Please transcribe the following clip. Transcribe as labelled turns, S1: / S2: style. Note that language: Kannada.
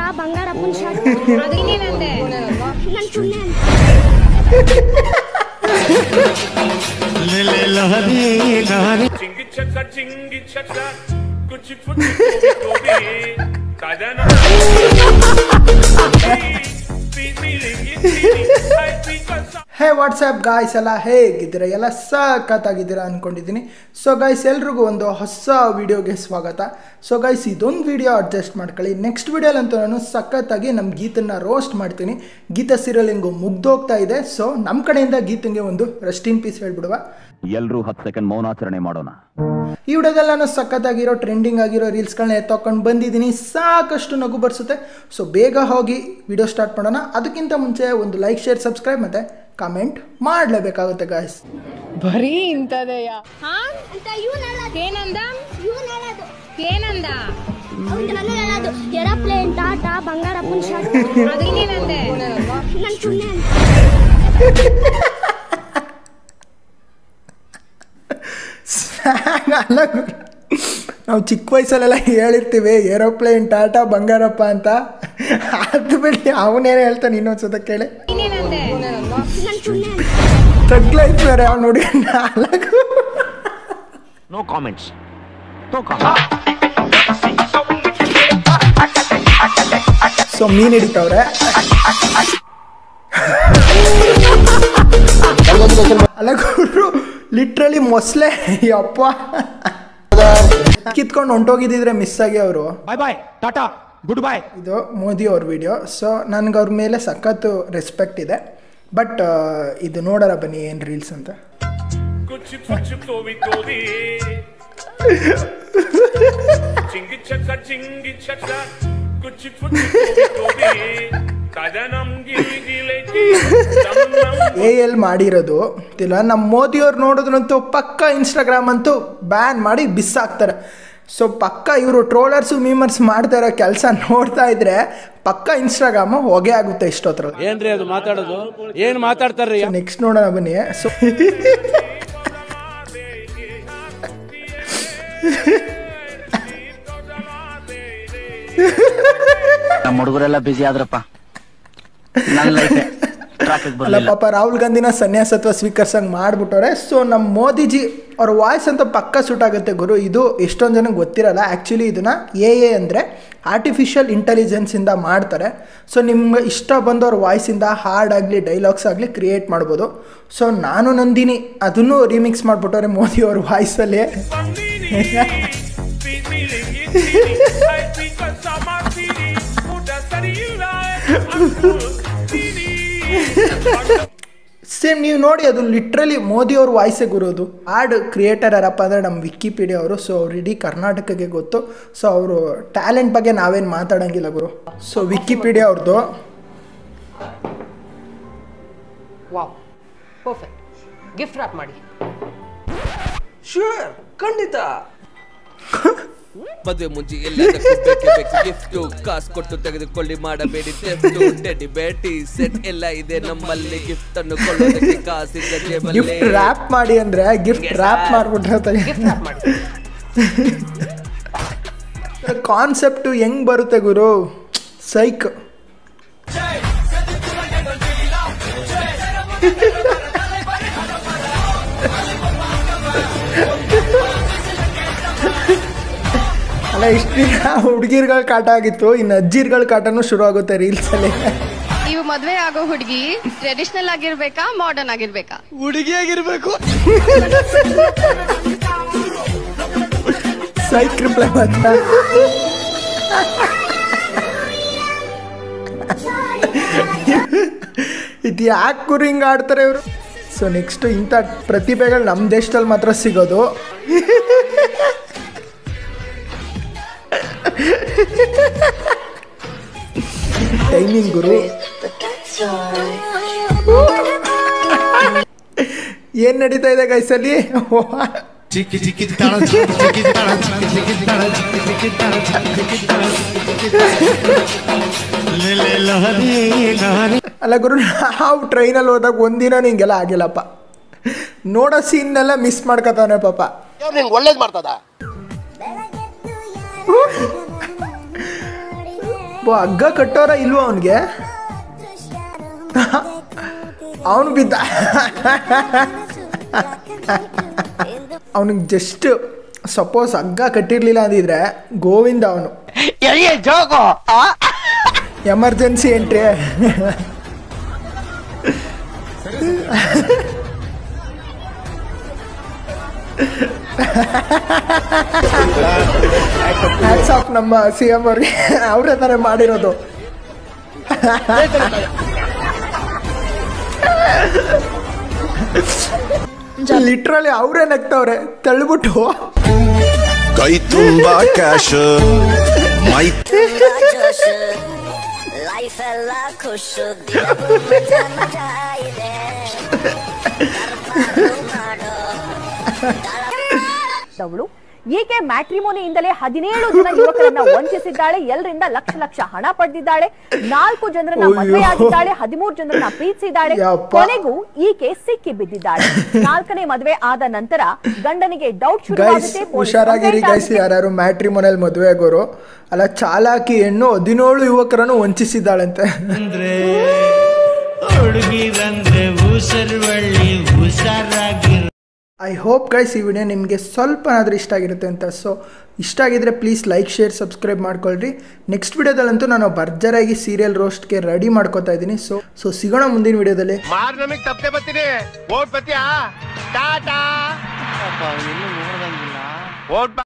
S1: ಬಂಗಾರಪ್ಪನ ಶರ್ಟ್
S2: ಅದೇನೇನಂದೆ
S1: ನನ್ ಪುಣ್ಯ
S3: చింగి చక్క చింగి చక్క కుచి కుచి కోవి కోవి కదన
S4: ಹೇ ವಾಟ್ಸಪ್ ಗಾಯ್ಸ್ ಎಲ್ಲ ಹೇಗಿದ್ದೀರಾ ಎಲ್ಲ ಸಖತ್ತಾಗಿದ್ದೀರಾ ಅಂದ್ಕೊಂಡಿದ್ದೀನಿ ಸೊ ಗೈಸ್ ಎಲ್ರಿಗೂ ಒಂದು ಹೊಸ ವಿಡಿಯೋಗೆ ಸ್ವಾಗತ ಸೊ ಗೈಸ್ ಇದೊಂದು ವಿಡಿಯೋ ಅಡ್ಜಸ್ಟ್ ಮಾಡ್ಕೊಳ್ಳಿ ನೆಕ್ಸ್ಟ್ ವಿಡಿಯೋಲಂತೂ ನಾನು ಸಖತ್ತಾಗಿ ನಮ್ಮ ಗೀತನ್ನ ರೋಸ್ಟ್ ಮಾಡ್ತೀನಿ ಗೀತ ಸೀರಿಯಲ್ ಹೆಂಗು ಮುಗ್ದೋಗ್ತಾ ಇದೆ ಸೊ ನಮ್ಮ ಕಡೆಯಿಂದ ಗೀತಂಗೆ ಒಂದು ರೆಸ್ಟ್ ಇನ್ ಪೀಸ್ ಹೇಳ್ಬಿಡುವ
S5: ಎಲ್ರೂ ಹತ್ತು ಸೆಕೆಂಡ್ ಮೌನಾಚರಣೆ ಮಾಡೋಣ
S4: ಈ ವಿಡಿಯೋದಲ್ಲಿ ನಾನು ಸಖತ್ತಾಗಿರೋ ಟ್ರೆಂಡಿಂಗ್ ಆಗಿರೋ ರೀಲ್ಸ್ಗಳನ್ನ ಎತ್ತಕೊಂಡು ಬಂದಿದ್ದೀನಿ ಸಾಕಷ್ಟು ನಗು ಬರ್ಸುತ್ತೆ ಸೊ ಬೇಗ ಹೋಗಿ ವಿಡಿಯೋ ಸ್ಟಾರ್ಟ್ ಮಾಡೋಣ ಅದಕ್ಕಿಂತ ಮುಂಚೆ ಒಂದು ಲೈಕ್ ಶೇರ್ ಸಬ್ಸ್ಕ್ರೈಬ್ ಮತ್ತು ಕಮೆಂಟ್ ಮಾಡಲೇಬೇಕಾಗುತ್ತೆ ಗಾಯ್ಸ್
S2: ಬರೀ ಇಂಥದೆಯ ಹಾ
S1: ಅಂತ ಇವನ್ ಹೇಳೋದು
S2: ಏನಂದ
S1: ಇವನ್ ಹೇಳೋದು
S2: ಏನಂದ
S1: ಅವ್ನಿಗೆ ನಾನು ಹೇಳೋದು ಏರೋಪ್ಲೇನ್ ಟಾಟಾ ಬಂಗಾರಪ್ಪನ ಶರ್ಟ್
S2: ಅದೇನೇನಂದೆ
S1: ನನ್ ಪುಣ್ಯ
S4: ಅಲ್ಲ ಗುರು. ನಾವು ಚಿಕ್ಕ ವಯಸ್ಸಲ್ಲೆಲ್ಲ ಹೇಳಿರ್ತೀವಿ ಏರೋಪ್ಲೇನ್ ಟಾಟಾ ಬಂಗಾರಪ್ಪ ಅಂತ ಅದು ಬಿಡಿ ಅವನೇನು ಹೇಳ್ತಾನೆ ಇನ್ನೊಂದ್ಸತ ಕೇಳಿ
S2: ಏನೇನಂದೆ
S1: ನನ್ ಪುಣ್ಯ
S4: ತಗ್ಲೈತ್ ಬೇರೆ ಅವ್ನು ನೋಡಿ ನಾಲ್ಕು
S5: no comments no comments
S4: so ಮೀನ್ ಹಿಡಿತವ್ರೆ ಅಲ್ಲ ಗುರು ಲಿಟ್ರಲಿ ಮೊಸಳೆ ಅಪ್ಪ ಕಿತ್ಕೊಂಡು ಹೊಂಟೋಗಿದ್ದಿದ್ರೆ ಮಿಸ್ ಆಗಿ ಅವರು
S6: ಬಾಯ್ ಬಾಯ್ ಟಾಟಾ ಗುಡ್ ಬಾಯ್
S4: ಇದು ಮೋದಿ ಅವ್ರ ವಿಡಿಯೋ ಸೊ ನನಗೆ ಅವ್ರ ಮೇಲೆ ಸಖತ್ತು ರೆಸ್ಪೆಕ್ಟ್ ಇದೆ ಬಟ್ ಇದು ನೋಡೋಣ ಬನ್ನಿ ಏನು ರೀಲ್ಸ್ ಅಂತ
S3: కుచి కుచి కోవి కోవి చింగి చక్క చింగి చక్క కుచి కుచి కోవి కోవి కదనం గిలి గిలి దమ్మం
S4: ಎ ಎಲ್ ಮಾಡಿರೋದು ಇಲ್ಲ ನಮ್ಮ ಮೋದಿಯವ್ರು ನೋಡಿದ್ರಂತೂ ಪಕ್ಕ ಇನ್ಸ್ಟಾಗ್ರಾಮ್ ಅಂತೂ ಬ್ಯಾನ್ ಮಾಡಿ ಬಿಸಾಕ್ತಾರೆ ಸೊ ಪಕ್ಕ ಇವರು ಟ್ರೋಲರ್ಸು ಮೀಮರ್ಸ್ ಮಾಡ್ತಾ ಇರೋ ಕೆಲಸ ನೋಡ್ತಾ ಇದ್ರೆ ಪಕ್ಕ ಇನ್ಸ್ಟಾಗ್ರಾಮ್ ಹೊಗೆ ಆಗುತ್ತೆ ಇಷ್ಟೊತ್ತರಲ್ಲಿ
S6: ಏನ್ರಿ ಅದು ಮಾತಾಡೋದು ಏನ್ ಮಾತಾಡ್ತಾರ್ರಿ
S4: ನೆಕ್ಸ್ಟ್ ನೋಡೋಣ ಬನ್ನಿ ಸೊ
S5: ನಮ್ಮ ಹುಡುಗರೆಲ್ಲ ಬಿಸಿ ಆದ್ರಪ್ಪ ನನ್ನ ಲೈಫ್ ಟ್ರಾಫಿಕ್
S4: ಅಲ್ಲ
S5: ಬರಲಿಲ್ಲ
S4: ಪಾಪ ರಾಹುಲ್ ಗಾಂಧಿನ ಸನ್ಯಾಸತ್ವ ಸ್ವೀಕರಿಸಂಗೆ ಮಾಡ್ಬಿಟ್ಟವ್ರೆ ಸೊ ನಮ್ಮ ಮೋದಿಜಿ ಅವ್ರ ವಾಯ್ಸ್ ಅಂತ ಪಕ್ಕ ಸೂಟ್ ಆಗುತ್ತೆ ಗುರು ಇದು ಎಷ್ಟೊಂದು ಜನಕ್ಕೆ ಗೊತ್ತಿರಲ್ಲ ಆ್ಯಕ್ಚುಲಿ ಇದನ್ನ ಎ ಎ ಅಂದರೆ ಆರ್ಟಿಫಿಷಿಯಲ್ ಇಂಟೆಲಿಜೆನ್ಸಿಂದ ಮಾಡ್ತಾರೆ ಸೊ ನಿಮ್ಗೆ ಇಷ್ಟ ಬಂದವ್ರ ವಾಯ್ಸಿಂದ ಹಾಡ್ ಆಗಲಿ ಡೈಲಾಗ್ಸ್ ಆಗಲಿ ಕ್ರಿಯೇಟ್ ಮಾಡ್ಬೋದು ಸೊ ನಾನು ನಂದಿನಿ ಅದನ್ನು ರೀಮಿಕ್ಸ್ ಮಾಡಿಬಿಟ್ಟವ್ರೆ ಮೋದಿ ಅವ್ರ ವಾಯ್ಸಲ್ಲಿ ಸೇಮ್ ನೀವು ನೋಡಿ ಅದು ಲಿಟ್ರಲಿ ಮೋದಿ ಅವ್ರ ವಾಯ್ಸೇ ಗುರೋದು ಹಾಡ್ ಕ್ರಿಯೇಟರ್ ಯಾರಪ್ಪ ಅಂದರೆ ನಮ್ಮ ವಿಕಿಪೀಡಿಯಾ ಅವರು ಸೊ ಅವ್ರು ಇಡೀ ಕರ್ನಾಟಕಕ್ಕೆ ಗೊತ್ತು ಸೊ ಅವರು ಟ್ಯಾಲೆಂಟ್ ಬಗ್ಗೆ ನಾವೇನು ಮಾತಾಡೋಂಗಿಲ್ಲ ಗುರು ಸೊ ವಿಕಿಪೀಡಿಯಾ ಅವ್ರದ್ದು
S7: ವಾವ್ ಪರ್ಫೆಕ್ಟ್ ಗಿಫ್ಟ್ ರ್ಯಾಪ್ ಮಾಡಿ ಶೂರ್ ಖಂಡಿತ
S8: ಮದುವೆ ಮುಂಚೆ ಎಲ್ಲದಕ್ಕೂ ಬೇಕೇ ಬೇಕು ಗಿಫ್ಟ್ ಕಾಸು ಕೊಟ್ಟು ತೆಗೆದುಕೊಳ್ಳಿ ಮಾಡಬೇಡಿ ತೆಫ್ಟು ಟೆಡಿ ಬೇಟಿ ಸೆಟ್ ಎಲ್ಲ ಇದೆ ನಮ್ಮಲ್ಲಿ ಗಿಫ್ಟ್ ಅನ್ನು ಕೊಳ್ಳೋದಕ್ಕೆ ಕಾಸಿಲ್ಲ ಜೇಬಲ್ಲಿ
S4: ಗಿಫ್ಟ್ ರ್ಯಾಪ್ ಮಾಡಿ ಅಂದರೆ ಗಿಫ್ಟ್ ರ್ಯಾಪ್ ಮಾಡಿಬಿಟ್ರೆ
S7: ಗಿಫ್ಟ್ ರ್ಯಾಪ್ ಮಾಡಿ
S4: ಕಾನ್ಸೆಪ್ಟು ಹೆಂಗ್ ಬರುತ್ತೆ ಗುರು ಸೈಕ್ ಅಲ್ಲ ಇಷ್ಟು ದಿನ ಹುಡುಗಿರ್ಗಳ ಕಾಟ ಆಗಿತ್ತು ಇನ್ನು ಅಜ್ಜಿರ್ಗಳ ಕಾಟನೂ ಶುರು ಆಗುತ್ತೆ ರೀಲ್ಸಲ್ಲಿ
S2: ಇವು ಮದ್ವೆ ಆಗೋ ಹುಡುಗಿ ಟ್ರೆಡಿಷನಲ್ ಆಗಿರ್ಬೇಕಾ ಮಾಡರ್ನ್ ಆಗಿರ್ಬೇಕಾ
S4: ಸೈಕ್ ರಿಪ್ಲೈ ಮಾತ್ರ ಇದು ಯಾಕೆ ಗುರು ಹಿಂಗೆ ಆಡ್ತಾರೆ ಇವರು ಸೊ ನೆಕ್ಸ್ಟ್ ಇಂಥ ಪ್ರತಿಭೆಗಳು ನಮ್ಮ ದೇಶದಲ್ಲಿ ಮಾತ್ರ ಸಿಗೋದು ಟೈಮಿಂಗ್ ಗುರು ಏನ್ ನಡೀತಾ ಇದೆ ಗೈಸಲ್ಲಿ ಅಲ್ಲ ಗುರು ನಾವು ಟ್ರೈನಲ್ಲಿ ಹೋದಾಗ ಒಂದಿನ ಹಿಂಗೆಲ್ಲ ಆಗಿಲ್ಲಪ್ಪ ನೋಡೋ ಸೀನ್ನೆಲ್ಲ ಮಿಸ್ ಮಾಡ್ಕೊತಾನೆ ಪಾಪ ಹಗ್ಗ ಕಟ್ಟೋರ ಇಲ್ವೋ ಅವನಿಗೆ ಅವನು ಬಿದ್ದ ಅವನಿಗೆ ಜಸ್ಟ್ ಸಪೋಸ್ ಹಗ್ಗ ಕಟ್ಟಿರ್ಲಿಲ್ಲ ಅಂದಿದ್ರೆ ಗೋವಿಂದ ಅವನು ಎಮರ್ಜೆನ್ಸಿ ಎಂಟ್ರಿ ಹ್ಯಾಟ್ಸ್ ಆಫ್ ನಮ್ಮ ಸಿ ಎಂ ಅವ್ರಿಗೆ ಅವರೇ ತಾನೇ ಮಾಡಿರೋದು ಲಿಟ್ರಲಿ ಅವರೇ ನಗ್ತವ್ರೆ ತಳ್ಳಿಬಿಟ್ಟು
S9: ಕೈ ತುಂಬಾ ಕ್ಯಾಶ್ ಮೈ
S1: ಲೈಫ್ ಎಲ್ಲ ಖುಷು ಮಜಾ ಮಜಾ ಇದೆ
S10: ಅವಳು ಈಕೆ ಮ್ಯಾಟ್ರಿಮೋನಿಯಿಂದಲೇ ಹದಿನೇಳು ಜನ ಯುವಕರನ್ನ ವಂಚಿಸಿದ್ದಾಳೆ ಎಲ್ಲರಿಂದ ಲಕ್ಷ ಲಕ್ಷ ಹಣ ಪಡೆದಿದ್ದಾಳೆ ನಾಲ್ಕು ಜನರನ್ನ
S4: ಅಯ್ಯೋ.
S10: ಮದುವೆಯಾಗಿದ್ದಾಳೆ ಹದಿಮೂರು ಜನರನ್ನ ಪ್ರೀತಿಸಿದ್ದಾಳೆ
S4: ಯಪ್ಪ.
S10: ಕೊನೆಗೂ ಈಕೆ ಸಿಕ್ಕಿ ಬಿದ್ದಿದ್ದಾಳೆ ನಾಲ್ಕನೇ ಮದುವೆ ಆದ ನಂತರ ಗಂಡನಿಗೆ ಡೌಟ್
S4: ಗೈಸ್
S10: ಶುರುವಾಗುತ್ತೆ ಪೊಲೀಸ್
S4: ಹುಷಾರಾಗಿರಿ
S10: ಕಂಪ್ಲೇಂಟ್
S4: ಗೈಸ್
S10: ಆಗುತ್ತೆ.
S4: ಯಾರು ಮ್ಯಾಟ್ರಿ ಮನೇಲಿ ಮದುವೆ ಆಗೋರು ಅಲ್ಲ ಚಾಲಾಕಿ ಹೆಣ್ಣು ಹದಿನೇಳು ಯುವಕರನ್ನು ವಂಚಿಸಿದ್ದಾಳಂತೆ
S11: ಹುಡುಗಿರಂದ್ರೆ ಉಸರ್ವಳ್ಳಿ ಹುಷಾರಾಗಿ
S4: ಐ ಹೋಪ್ ಗೈಸ್ ಈ ವಿಡಿಯೋ ನಿಮಗೆ ಸ್ವಲ್ಪನಾದ್ರೂ ಇಷ್ಟ ಆಗಿರುತ್ತೆ ಅಂತ ಸೊ ಇಷ್ಟ ಆಗಿದ್ರೆ ಪ್ಲೀಸ್ ಲೈಕ್ ಶೇರ್ ಸಬ್ಸ್ಕ್ರೈಬ್ ಮಾಡ್ಕೊಳ್ರಿ ನೆಕ್ಸ್ಟ್ ವಿಡಿಯೋದಲ್ಲಂತೂ ನಾನು ಭರ್ಜರಾಗಿ ಸೀರಿಯಲ್ ರೋಸ್ಟ್ಗೆ ರೆಡಿ ಮಾಡ್ಕೋತಾ ಇದ್ದೀನಿ ಸೊ ಸೊ ಸಿಗೋಣ ಮುಂದಿನ ವಿಡಿಯೋದಲ್ಲಿ
S11: ಮಾರ್ ನಮಗ್ ತಪ್ಪದೆ ಬರ್ತೀನಿ ಓಟ್ ಬತ್ತೀಯಾ ಟಾಟಾ ಓಟ್